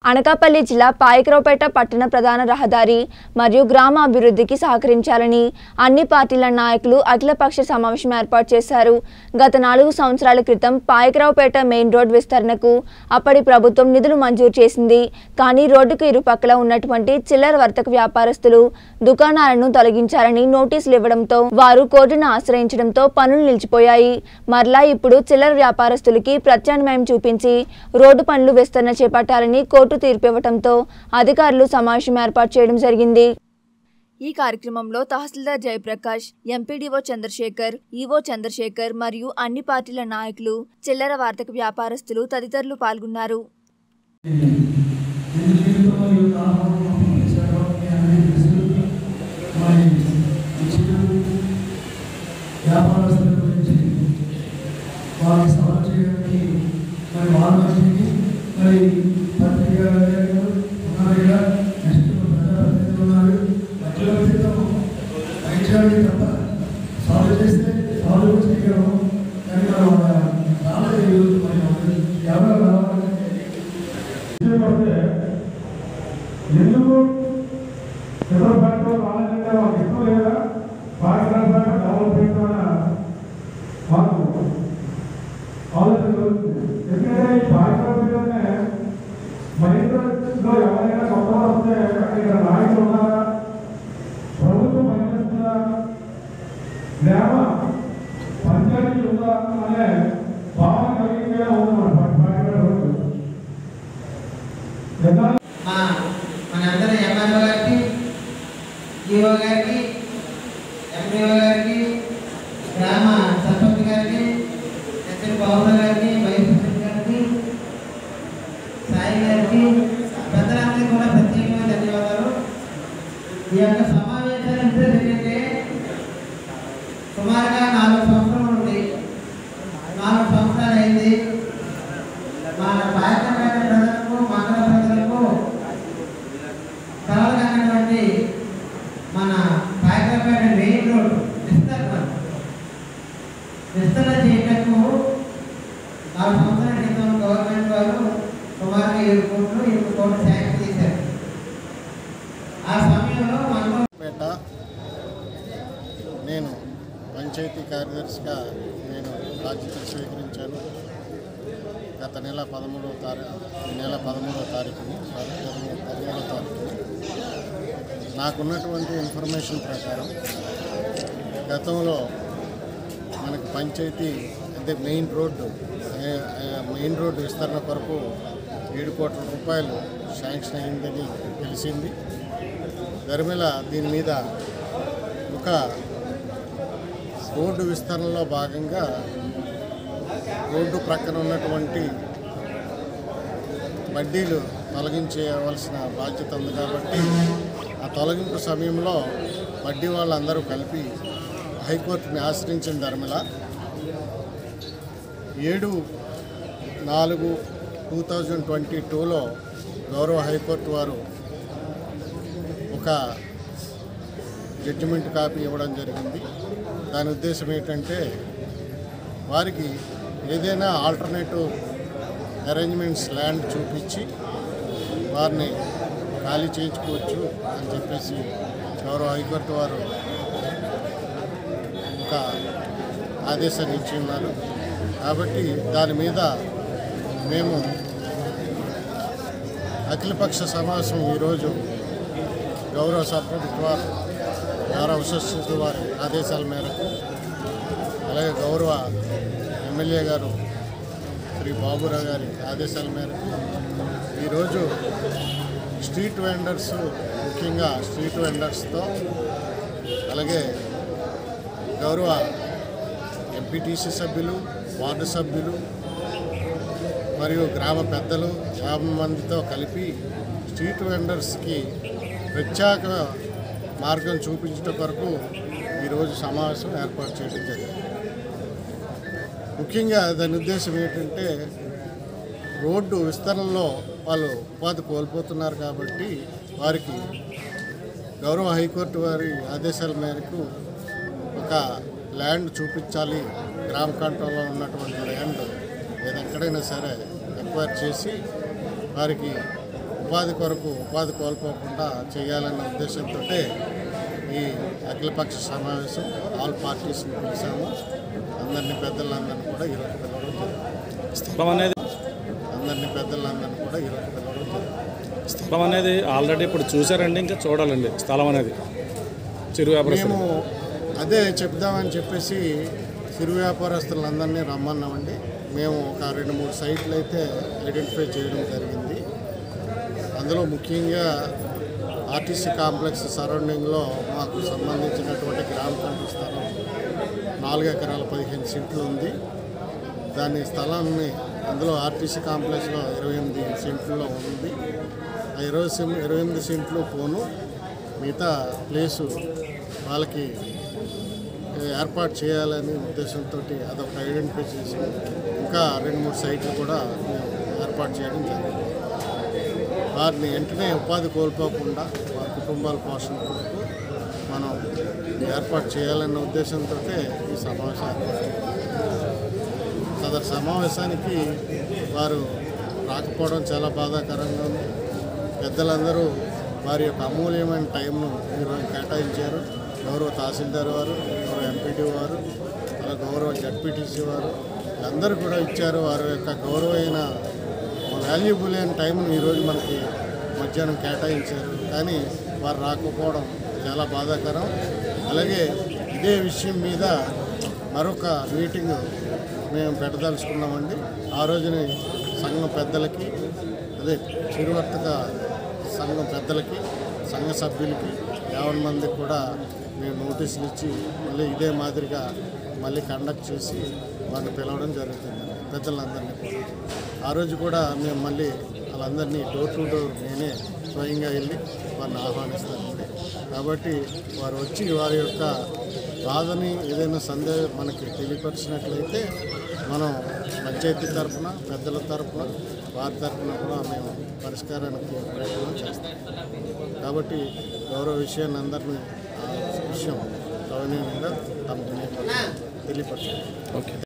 అనకాపల్లి జిల్లా పాయకరావుపేట పట్టణ ప్రధాన రహదారి మరియు గ్రామ అభివృద్ధికి సహకరించాలని అన్ని పార్టీల నాయకులు అఖిలపక్ష సమావేశం ఏర్పాటు చేశారు గత నాలుగు సంవత్సరాల క్రితం పాయకరావుపేట మెయిన్ రోడ్ విస్తరణకు అప్పటి ప్రభుత్వం నిధులు మంజూరు చేసింది కానీ రోడ్డుకు ఇరుపక్కల ఉన్నటువంటి చిల్లర వర్తక వ్యాపారస్తులు దుకాణాలను తొలగించాలని నోటీసులు ఇవ్వడంతో వారు కోర్టును ఆశ్రయించడంతో పనులు నిలిచిపోయాయి మరలా ఇప్పుడు చిల్లర వ్యాపారస్తులకి ప్రత్యామ్నాయం చూపించి రోడ్డు పనులు విస్తరణ చేపట్టాలని కోర్టు తీర్పు ఇవ్వడంతో అధికారులు సమావేశం ఏర్పాటు చేయడం జరిగింది ఈ కార్యక్రమంలో తహసీల్దార్ జయప్రకాష్ ఎంపీడీఓ చంద్రశేఖర్ ఈవో చంద్రశేఖర్ మరియు అన్ని పార్టీల నాయకులు చిల్లర వార్తక వ్యాపారస్తులు తదితరులు పాల్గొన్నారు వ్యాపారస్తుల గురించి వారిని సవాల్ చేయడానికి మరి వాళ్ళ గురించి మరి పత్రికా విలేకరులు ఉన్నారు ఇక్కడ నెక్స్ట్ ప్రజాప్రతినిధులు ఉన్నారు మధ్యలో క్రితం వైద్యాన్ని తప్ప సాల్వ్ చేస్తే సాల్వ్ చేయగలము కానీ మనం రాలేదు ఈరోజు మరి ఎవరు రావాలి పడితే ఎందుకు ఇతర ఫ్యాక్టరీ రావాలంటే వాళ్ళకి ఇష్టం లేదా పారిశ్రామిక డెవలప్మెంట్ అన్న మాకు ఆలోచన జరుగుతుంది ఎందుకంటే ఈ పారిశ్రామికనే మహిళలో ఎవరైనా కొత్త వాళ్ళు వస్తే ఇక్కడ నాయకులు ఉన్నారా ప్రభుత్వం పనిచేస్తుందా గ్రామ పంచాయతీ ఉందా అనే భావన కలిగితే ఉంది మన పారిశ్రామిక రోజు ఎలా మా మనందరి ఎంఆర్ఓ గారికి ఈఓ గారికి ఎంపీఓ గారికి గ్రామ సర్పంచ్ గారికి ఎస్ఎల్ బాబు గారికి వైస్ ప్రెసిడెంట్ గారికి సాయి గారికి పెద్దలందరికీ కూడా ప్రత్యేకమైన ధన్యవాదాలు ఈ యొక్క సమావేశాలు ఇంట్రెస్ట్ ఏంటంటే సుమారుగా నాలుగు సంవత్సరాలు ఉంది నాలుగు సంవత్సరాలు అయింది మన పాయకపేట ప్రజలకు మండల ప్రజలకు కలవగలిగినటువంటి మన పాయకపేట మెయిన్ రోడ్ విస్తరణ విస్తరణ చేయటకు నాలుగు సంవత్సరాల క్రితం గవర్నమెంట్ వారు సుమారుగా ఏడు కోట్లు ఎనిమిది కోట్లు శాంక్షన్ చేశారు ఆ సమయంలో మనలో పేట నేను పంచాయతీ కార్యదర్శిగా నేను బాధ్యతలు స్వీకరించాను గత నెల పదమూడవ తారీఖు ఈ నెల పదమూడవ తారీఖుని సారీ పదమూడు పదమూడవ తారీఖుని నాకున్నటువంటి ఇన్ఫర్మేషన్ ప్రకారం గతంలో మనకు పంచాయతీ అదే మెయిన్ రోడ్డు ఏ- ఏ- మెయిన్ రోడ్డు విస్తరణ కొరకు ఏడు కోట్ల రూపాయలు శాంక్షన్ అయిందని తెలిసింది ధర్మిల దీని మీద ఒక రోడ్డు విస్తరణలో భాగంగా రోడ్డు ప్రక్కన ఉన్నటువంటి బడ్డీలు తొలగించేయవలసిన బాధ్యత ఉంది కాబట్టి ఆ తొలగింపు సమయంలో వడ్డీ వాళ్ళందరూ కలిపి హైకోర్టుని ఆశ్రయించిన ధర్మిల ఏడు నాలుగు టూ థౌజండ్ ట్వంటీ టూలో గౌరవ హైకోర్టు వారు ఒక జడ్జిమెంట్ కాపీ ఇవ్వడం జరిగింది దాని ఉద్దేశం ఏంటంటే వారికి ఏదైనా ఆల్టర్నేటివ్ అరేంజ్మెంట్స్ ల్యాండ్ చూపించి వారిని ఖాళీ చేయించుకోవచ్చు అని చెప్పేసి గౌరవ హైకోర్టు వారు ఒక ఆదేశాన్ని ఇచ్చి ఉన్నారు కాబట్టి దాని మీద మేము అఖిలపక్ష సమావేశం ఈరోజు గౌరవ సర్పంచ్ వారు గౌరవ సచివ వారి ఆదేశాల మేరకు అలాగే గౌరవ ఎమ్మెల్యే గారు శ్రీ బాబురావు గారి ఆదేశాల మేరకు ఈరోజు స్ట్రీట్ వెండర్స్ ముఖ్యంగా స్ట్రీట్ వెండర్స్తో అలాగే గౌరవ ఎంపీటీసీ సభ్యులు వార్డు సభ్యులు మరియు గ్రామ పెద్దలు యాభై మందితో కలిపి స్ట్రీట్ వెండర్స్కి ప్రత్యేక మార్గం చూపించడం కొరకు ఈరోజు సమావేశం ఏర్పాటు చేయడం జరిగింది ముఖ్యంగా దాని ఉద్దేశం ఏంటంటే రోడ్డు విస్తరణలో వాళ్ళు ఉపాధి కోల్పోతున్నారు కాబట్టి వారికి గౌరవ హైకోర్టు వారి ఆదేశాల మేరకు ఒక ల్యాండ్ చూపించాలి గ్రామ కంట్రోల్లో ఉన్నటువంటి ల్యాండ్ ఏది ఎక్కడైనా సరే ఎక్వైర్ చేసి వారికి ఉపాధి కొరకు ఉపాధి కోల్పోకుండా చేయాలన్న ఉద్దేశంతో ఈ అఖిలపక్ష సమావేశం ఆల్ పార్టీస్ని పిలిచాము అందరినీ పెద్దలందరినీ కూడా ఈరోజు పిలవడం జరిగింది స్థలం అనేది అందరినీ పెద్దలందరినీ కూడా ఈరోజు పిలవడం జరిగింది స్థలం అనేది ఆల్రెడీ ఇప్పుడు చూసారండి ఇంకా చూడాలండి స్థలం అనేది చిరు వ్యాపారస్తులు మేము అదే చెప్దామని చెప్పేసి చిరు వ్యాపారస్తులందరినీ రమ్మన్నామండి మేము ఒక రెండు మూడు సైట్లు అయితే ఐడెంటిఫై చేయడం జరిగింది అందులో ముఖ్యంగా ఆర్టీసీ కాంప్లెక్స్ సరౌండింగ్లో మాకు సంబంధించినటువంటి గ్రామ పంట స్థలం నాలుగు ఎకరాల పదిహేను సెంట్లు ఉంది దాని స్థలాన్ని అందులో ఆర్టీసీ కాంప్లెక్స్లో ఇరవై ఎనిమిది సెంట్లలో ఉంది ఆ ఇరవై సెం ఇరవై ఎనిమిది సెంట్లు పోను మిగతా ప్లేసు వాళ్ళకి ఏర్పాటు చేయాలని ఉద్దేశంతో అదొక ఐడెంటిఫై చేసి ఇంకా రెండు మూడు సైట్లు కూడా మేము ఏర్పాటు చేయడం జరిగింది వారిని వెంటనే ఉపాధి కోల్పోకుండా వారి కుటుంబాల పోషణ కొరకు మనం ఏర్పాటు చేయాలన్న ఉద్దేశంతో ఈ సమావేశం ఏర్పాటు చేయడం. సదరు సమావేశానికి వారు రాకపోవడం చాలా బాధాకరంగా ఉంది పెద్దలందరూ వారి యొక్క అమూల్యమైన టైంను ఈరోజు కేటాయించారు గౌరవ తహసీల్దార్ వారు గౌరవ ఎంపీటీ వారు అలా గౌరవ జడ్పీటీసీ వారు అందరూ కూడా ఇచ్చారు వారి యొక్క గౌరవమైన వాల్యుబుల్ అయిన టైంను ఈరోజు మనకి మధ్యాహ్నం కేటాయించారు కానీ వారు రాకపోవడం చాలా బాధాకరం అలాగే ఇదే విషయం మీద మరొక మీటింగ్ మేము పెట్టదలుచుకున్నామండి ఆ రోజుని సంఘం పెద్దలకి అదే చిరువర్తక సంఘం పెద్దలకి సంఘ సభ్యులకి యావన్ మందికి కూడా మేము నోటీసులు ఇచ్చి మళ్ళీ ఇదే మాదిరిగా మళ్ళీ కండక్ట్ చేసి వారిని పిలవడం జరుగుతుంది పెద్దలందరినీ కూడా ఆ రోజు కూడా మేము మళ్ళీ వాళ్ళందరినీ డోర్ టు డోర్ నేనే స్వయంగా వెళ్ళి వారిని ఆహ్వానిస్తానండి కాబట్టి వారు వచ్చి వారి యొక్క బాధని ఏదైనా సందేహం మనకి తెలియపరిచినట్లయితే మనం పంచాయతీ తరఫున పెద్దల తరఫున వారి తరఫున కూడా మేము పరిష్కారానికి ప్రయత్నం చేస్తాం కాబట్టి గౌరవ విషయాన్ని అందరినీ ఆ విషయం గౌరవనీయంగా తమకు తెలియపరచాలి ఓకే